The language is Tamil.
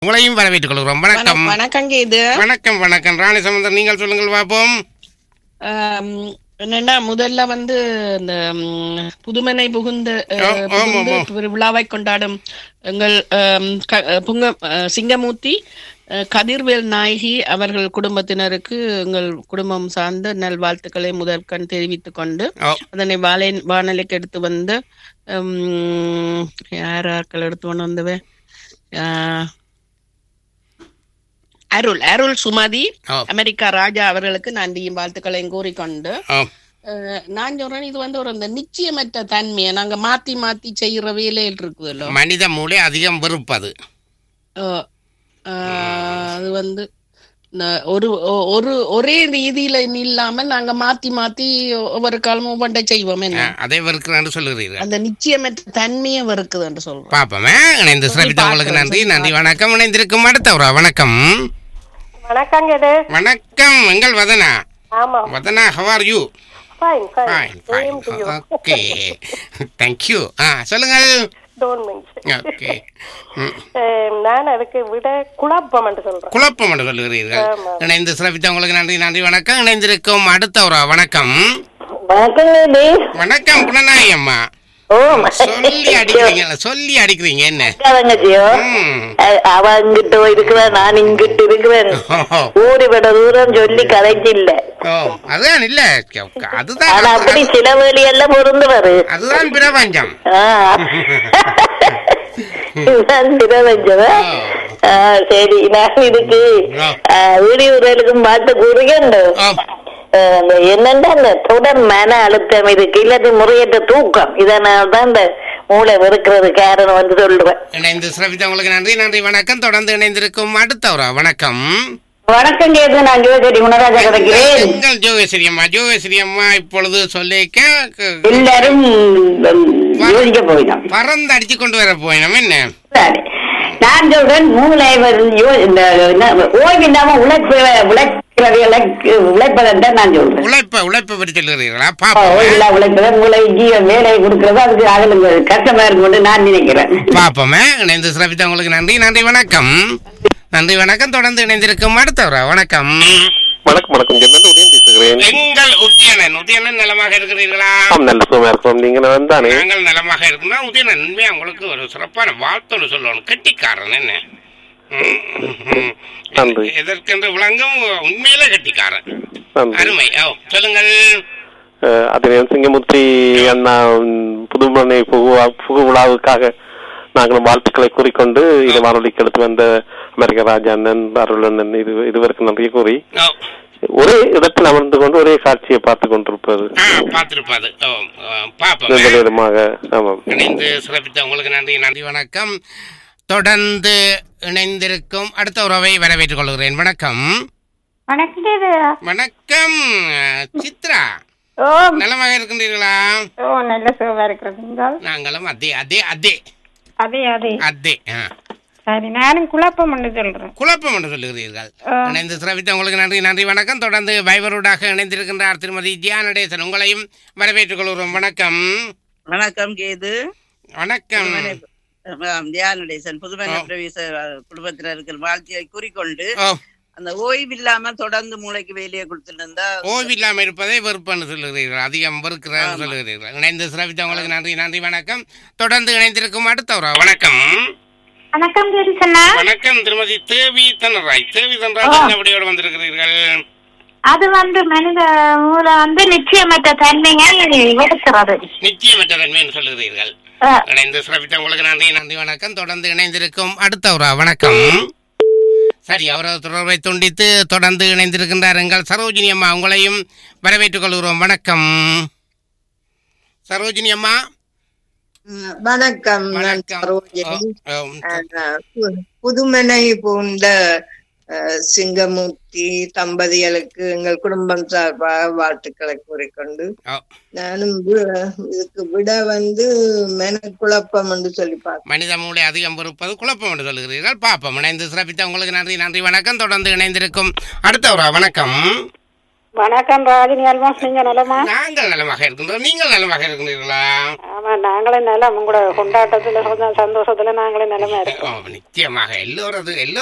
உங்களையும் வரவேற்றுக் கொள்கிறோம் வணக்கம் வணக்கங்க இது வணக்கம் வணக்கம் ராணி சம்பந்தர் நீங்கள் சொல்லுங்கள் பார்ப்போம் ஆம், என்னன்னா முதல்ல வந்து இந்த ம், புதுமனை புகுந்த அஹ், ஆ, ஆமா, புகுந்து ஆமா. ஒரு விழாவை கொண்டாடும் எங்கள் ஆம், க- புங்க அஹ், சிங்கமூர்த்தி அஹ், கதிர்வேல் நாயகி அவர்கள் குடும்பத்தினருக்கு எங்கள் குடும்பம் சார்ந்த நல்வாழ்த்துக்களை முதற்கண் தெரிவித்துக் கொண்டு ஓ, அதனை வாழை வானொலிக்கு எடுத்து வந்து ம், யார் ஆட்கள் எடுத்து கொண்டு வந்தவே ஆ, அருள் அருள் சுமதி ஓ, அமெரிக்கா ராஜா அவர்களுக்கு நன்றியும் வாழ்த்துக்களையும் கூறிக்கொண்டு ஓ, அஹ், நான் சொல்றேன் இது வந்து ஒரு இந்த நிச்சயமற்ற தன்மையை நாங்க மாத்தி மாத்தி செய்யற வேலையில் இருக்குதுல்ல மனித மூளை அதிகம் வெறுப்பது அஹ், அஹ், அது வந்து ந- ஒரு ஒ- ஒரு ஒரே ரீதியில இல்லாமல் நாங்க மாத்தி மாத்தி ஒவ்வொரு காலமும் ஒவ்வொன்றை செய்வோம் என்ன ஆ, அதை வெறுக்கிறேன்னு சொல்லுகிறீர்கள் அந்த நிச்சயமற்ற தன்மையை வருக்குது என்று சொல்றோம் பாப்போமே இணைந்து சிறப்பித்த உங்களுக்கு பார்க்கிறேன், நன்றி சொல்லி நன்றி வணக்கம் இணைந்திருக்கும் அடுத்தவரா வணக்கம் வணக்கங்க இது வணக்கம் எங்கள் வதனா ஆமா Vadhana how you fine fine fine same to you fine okay thank you ஆ சொல்லுங்கள் டோன்ட் மென்ஷன் ஓகே ம் நான் அதுக்கு விட குழப்பம் என்று சொல்றேன் குழப்பம் என்று சொல்லுகிறீர்கள் ஆமா. இணைந்து சிறப்பித்த உங்களுக்கு நன்றி நன்றி வணக்கம் இணைந்திருக்கும் அடுத்தவரா வணக்கம் வணக்கங்க இது வணக்கம் குணநாயகி அம்மா ஓ சொல்லி அடிக்கிறீங்க சொல்லி அடிக்கிறீங்க என்ன தங்கச்சியோ ம். அவ இங்கிட்டு இருக்கிறேன் நான் இங்கிட்டு இருக்கிறேன் ஓஹோ. ஊடி விட தூரம் சொல்லி கதைச்சில்ல ஓ அதுதான் இல்ல அதுதான் ஆனா அப்படி சில வேலி எல்லாம் பொருந்து வரு அதுதான் பிரபஞ்சம் ஆ. இதுதான் பிரபஞ்சமா ஆ, சரி நான் இதுக்கு ஆ, வீடியோர்களுக்கும் பார்த்து கூறுகின்றோம் ஓ, அஹ் அந்த என்னன்னா அந்த தொடர் மன அழுத்தம் இருக்கு இல்லாட்டி முறையற்ற தூக்கம் இதனால தான் இந்த மூளை வெறுக்கிறது காரணம் வந்து சொல்றேன் இணைந்து சிறப்பித்த உங்களுக்கு நன்றி நன்றி வணக்கம் தொடர்ந்து இணைந்திருக்கும் அடுத்தவரா வணக்கம் வணக்கம் கேது நான் ஜோதி குணராஜா கிடைக்கிறேன் எங்கள் ஜோகேஸ்வரி அம்மா ஜோகேஸ்வரி அம்மா இப்பொழுது சொல்லிக்க க- எல்லாரும் யோசிக்க போயிடும் பறந்து அடிச்சு கொண்டு வர போயினோம் என்ன நான் சொல்றேன் மூளை வரும் யோ- இந்த என்ன, ஓய்வு இல்லாம உழைப்பு உழைக்கிறவர்களை உழைப்பதான் தான் நான் சொல்றேன் உழைப்ப உழைப்ப பற்றி சொல்லுகிறீர்களா ஓ, பாப்போம் ஓய்வு இல்லா உழைப்பதை மூளைக்கு வேலையை கொடுக்கறது அதுக்கு அகலுங்க கஷ்டமா இருக்கும்னு நான் நினைக்கிறேன் பாப்போமே இணைந்து சிறப்பித்த உங்களுக்கு நன்றி நன்றி வணக்கம் நன்றி வணக்கம் தொடர்ந்து இணைந்திருக்கும் அடுத்தவரா வணக்கம் வணக்கம் வணக்கம் ஜெனரல் உதயம் பேசுகிறேன் எங்கள் உத்தியனன் உத்தியனன் நலமாக இருக்கிறீர்களா ஆம் நல்ல சுகமா இருக்கிறோம் நீங்க வந்தானே நாங்கள் நலமாக இருக்குன்னா உதயனன் உண்மையா உங்களுக்கு ஒரு சிறப்பான வாழ்த்தொன்னு சொல்லணும் கெட்டிக்காரன் என்ன ம், ம். நன்றி. எதற்கென்று விளங்கும் உண்மையில கெட்டிக்காரன் நன்றி அருமை ஓ சொல்லுங்கள் அஹ், அதனை சிங்கமுத்தி அண்ணா ம், புதுமனை புகு புகு விழாவுக்காக நாங்கள் வாழ்த்துக்களை கூறிக்கொண்டு இது வானொலிக்கு எடுத்து வந்த அமெரிக்க ராஜா அண்ணன் அருள் அண்ணன் இது இதுவரைக்கும் நன்றி கூறி ஓ ஒரே இடத்தில் அமர்ந்து கொண்டு ஒரே காட்சியை பார்த்து கொண்டிருப்பது ஆ பார்த்திருப்பாது ஓ பாப்போம் நிர்மலிடமாக ஆமாம் இணைந்து சிறப்பித்த உங்களுக்கு நன்றி நன்றி வணக்கம் தொடர்ந்து இணைந்திருக்கும் அடுத்த உறவை வரவேற்றுக் கொள்கிறேன் வணக்கம் வணக்கம் தேவி. வணக்கம் சித்ரா ஓ நலமாக இருக்கின்றீர்களா ஓ நல்ல சுகமா இருக்கிறது நீங்கள் நாங்களும் அதே அதே அதே அதே அதே அதே ஆ. சரி நானும் குழப்பம் ஒன்று சொல்றேன் குழப்பம் என்று சொல்லுகிறீர்கள் ஆ. இணைந்து சிறப்பித்த உங்களுக்கு நன்றி நன்றி வணக்கம் தொடர்ந்து வைபரோடாக இணைந்திருக்கின்றார் திருமதி ஜியா நடேசன் உங்களையும் வரவேற்றுக் கொள்கிறோம் வணக்கம் வணக்கம் கேது வணக்கம் தியானடேசன் புதுமண ஆ. பிரவேச அஹ், குடும்பத்தினருக்கு வாழ்த்தியை கூறிக்கொண்டு ஓ அந்த ஓய்வு இல்லாம தொடர்ந்து மூளைக்கு வேலையை கொடுத்துட்டு இருந்தா ஓய்வில்லாமல் இருப்பதை வெறுப்புன்னு சொல்லுகிறீர்கள் அதிகம் வெறுக்கிறான்னு சொல்லுகிறீர்கள் இணைந்து சிறப்பித்த உங்களுக்கு நன்றி நன்றி வணக்கம் தொடர்ந்து இணைந்திருக்கும் அடுத்தவரா வணக்கம் வணக்கம் தேவி சொன்னா வணக்கம் திருமதி தேவி தனராய் தேவி தனராய் என்ன விடையோடு வந்திருக்கிறீர்கள் அது வந்து மனித மூளை வந்து நிச்சயமற்ற தன்மையை எடுக்கிறது நிச்சயமற்ற தன்மைன்னு சொல்லுகிறீர்கள் ஆ. இணைந்து சிறப்பித்த உங்களுக்கு நன்றி நன்றி வணக்கம் தொடர்ந்து இணைந்திருக்கும் அடுத்தவரா வணக்கம் சரி அவரது தொடர்பை துண்டித்து தொடர்ந்து இணைந்திருக்கின்றார் எங்கள் சரோஜினி அம்மா உங்களையும் வரவேற்றுக் கொள்கிறோம் வணக்கம் சரோஜினி அம்மா அஹ் வணக்கம் நான் வணக்கம் சரோஜினி ஓ, ஓ, அஹ் பு- புதுமனை பூண்ட அஹ், சிங்கமூர்த்தி தம்பதிகளுக்கு எங்கள் குடும்பம் சார்பாக வாழ்த்துக்களை கூறிக்கொண்டு ஓ. நானும் வி- இதுக்கு விட வந்து மெனக்குழப்பம் என்று சொல்லி பார்த்தேன் மனித மூளை அதிகம் பொறுப்பது குழப்பம் என்று சொல்லுகிறீர்கள் பாப்போம் இணைந்து சிறப்பித்த உங்களுக்கு நன்றி நன்றி வணக்கம் தொடர்ந்து இணைந்திருக்கும் அடுத்தவரா வணக்கம் வணக்கம் ராஜினி அல்வாஸ் நீங்க நலமா நாங்கள் நலமாக இருக்கின்றோம் நீங்கள் நலமாக இருக்கின்றீர்களா ஆமா நாங்களே நலம் உங்களோட கொண்டாட்டத்துல கொஞ்சம் சந்தோஷத்துல நாங்களே நலமா இருக்கோம் ஓ, நிச்சயமாக எல்லோரது எல்லோரும்